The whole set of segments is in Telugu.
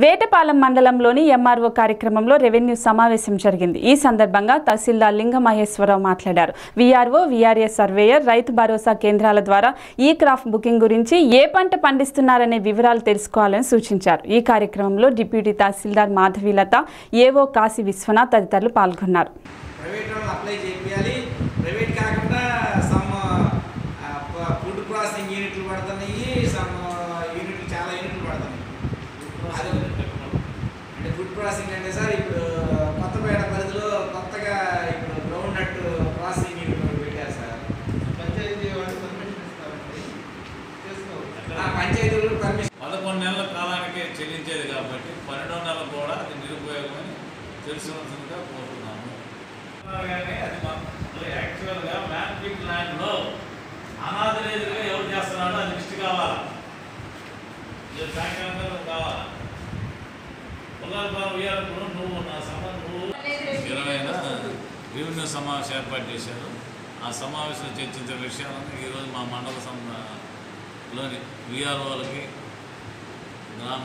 వేటపాలెం మండలంలోని ఎంఆర్ఓ కార్యక్రమంలో రెవెన్యూ సమావేశం జరిగింది ఈ సందర్భంగా తహసీల్దార్ లింగ మహేశ్వరరావు మాట్లాడారు వీఆర్ఓ వీఆర్ఏ సర్వేయర్ రైతు భరోసా కేంద్రాల ద్వారా ఈ క్రాఫ్ట్ బుకింగ్ గురించి ఏ పంట పండిస్తున్నారనే వివరాలు తెలుసుకోవాలని సూచించారు ఈ కార్యక్రమంలో డిప్యూటీ తహసీల్దార్ మాధవీలత ఏవో కాశీ విశ్వనాథ్ తదితరులు పాల్గొన్నారు ప్రైవేట్ వాళ్ళు అప్లై చేయాలి ప్రైవేట్ కాకుండా సమ్ ఫుడ్ ప్రాసెసింగ్ యూనిట్లు పడుతున్నాయి సమ్ యూనిట్లు చాలా యూనిట్లు పడుతున్నాయి అది అంటే ఫుడ్ ప్రాసెసింగ్ అంటే సార్ ఇప్పుడు కొత్తపేట పరిధిలో కొత్తగా ఇప్పుడు గ్రౌండ్ నట్ ప్రాసెసింగ్ యూనిట్ ఒకటి పెట్టారు సార్ పంచాయతీ వాళ్ళు పర్మిషన్ ఇస్తారండి చేసుకోవచ్చు ఆ పంచాయతీలు పర్మిషన్ పదకొండు నెలల కాలానికే చెల్లించేది కాబట్టి పన్నెండో నెల కూడా అది నిరుపయోగమని తెలుసుకున్నట్టుగా కోరుతున్నాము కానీ అది మాకు యాక్చువల్గా మ్యాన్ఫిక్ ల్యాండ్లో అనాథరైతుగా ఎవరు చేస్తున్నాడో అది లిస్ట్ కావాలా ఇది సాయంకాలం కావాలా పునర్భావం ఇవ్వాలప్పుడు నువ్వు నా సంబంధం నువ్వు ఇరవైన రెవెన్యూ సమావేశం ఏర్పాటు చేశారు ఆ సమావేశంలో చర్చించిన విషయాలను ఈరోజు మా మండల సంలోని విఆర్ఓలకి గ్రామ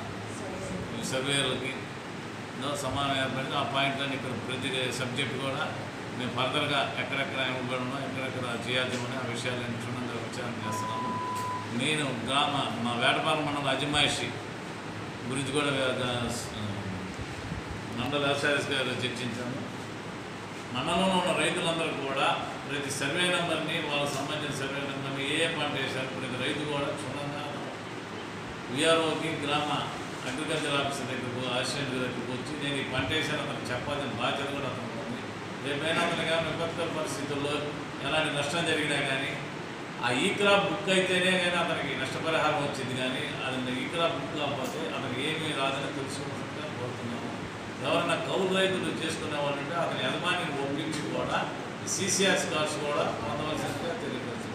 సర్వేయర్లకి ఇందులో సమానం ఏర్పడింది ఆ పాయింట్లని ఇక్కడ ప్రతి సబ్జెక్ట్ కూడా మేము ఫర్దర్గా ఎక్కడెక్కడ ఇవ్వబడమో ఎక్కడెక్కడ చేయాల్సిన ఆ విషయాలను క్షుణ్ణంగా విచారణ చేస్తున్నాము నేను గ్రామ మా వేటపాలెం మండలం అజమాయిషి గురించి కూడా వే- మండల వ్యవసాయ గారు చర్చించాము మండలంలో ఉన్న రైతులందరూ కూడా ప్రతి సర్వే నెంబర్ని వాళ్ళకి సంబంధించిన సర్వే నెంబర్ని ఏ ఏ పంట వేశారు ప్రతి రైతు కూడా క్షుణ్ణంగా విఆర్ఓకి గ్రామ అగ్రికల్చర్ ఆఫీసర్ దగ్గరకు అసిస్టెంట్ దగ్గరకు వచ్చి నేను ఈ పంట వేసాను అతనికి చెప్పాల్సిన బాధ్యత కూడా అతనికి ఉంది రేపైనా అతనికి ఏమైనా విపత్కర పరిస్థితుల్లో ఎలాంటి నష్టం జరిగినా కానీ ఆ ఈ క్రాప్ బుక్ అయితేనే కానీ అతనికి నష్టపరిహారం వచ్చింది కానీ అది ఈ క్రాప్ బుక్ కాకపోతే అతనికి ఏమీ రాదని తెలుసుకోవాల్సిందిగా కోరుతున్నాము ఎవరైనా కౌలు రైతులు చేసుకునే వాళ్ళు ఉంటే అతని యజమానిని ఒప్పించి కూడా సీసీఆర్ స్కార్స్ కూడా పొందవలసిందిగా తెలియపరుస్తున్నాము